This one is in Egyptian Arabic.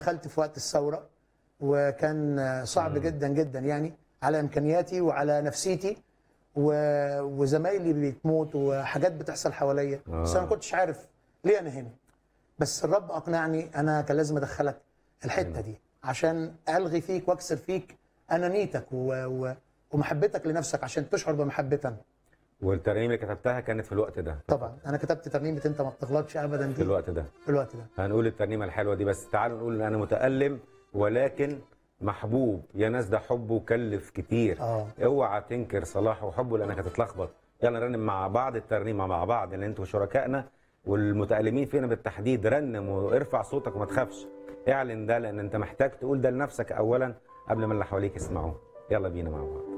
دخلت في وقت الثوره وكان صعب جدا جدا يعني على امكانياتي وعلى نفسيتي و- وزمايلي بتموت وحاجات بتحصل حواليا بس انا ما كنتش عارف ليه انا هنا بس الرب اقنعني انا كان لازم ادخلك الحته دي عشان الغي فيك واكسر فيك انانيتك و... و... ومحبتك لنفسك عشان تشعر بمحبتنا والترانيم اللي كتبتها كانت في الوقت ده طبعا انا كتبت ترنيمه انت ما بتغلطش ابدا في دي الوقت ده في الوقت ده هنقول الترنيمه الحلوه دي بس تعالوا نقول ان انا متالم ولكن محبوب يا ناس ده حبه كلف كتير اه اوعى تنكر صلاحه وحبه لانك هتتلخبط يلا نرنم مع بعض الترنيمه مع بعض لان انتوا شركائنا والمتالمين فينا بالتحديد رنم وارفع صوتك وما تخافش اعلن ده لان انت محتاج تقول ده لنفسك اولا قبل ما اللي حواليك يسمعوه يلا بينا مع بعض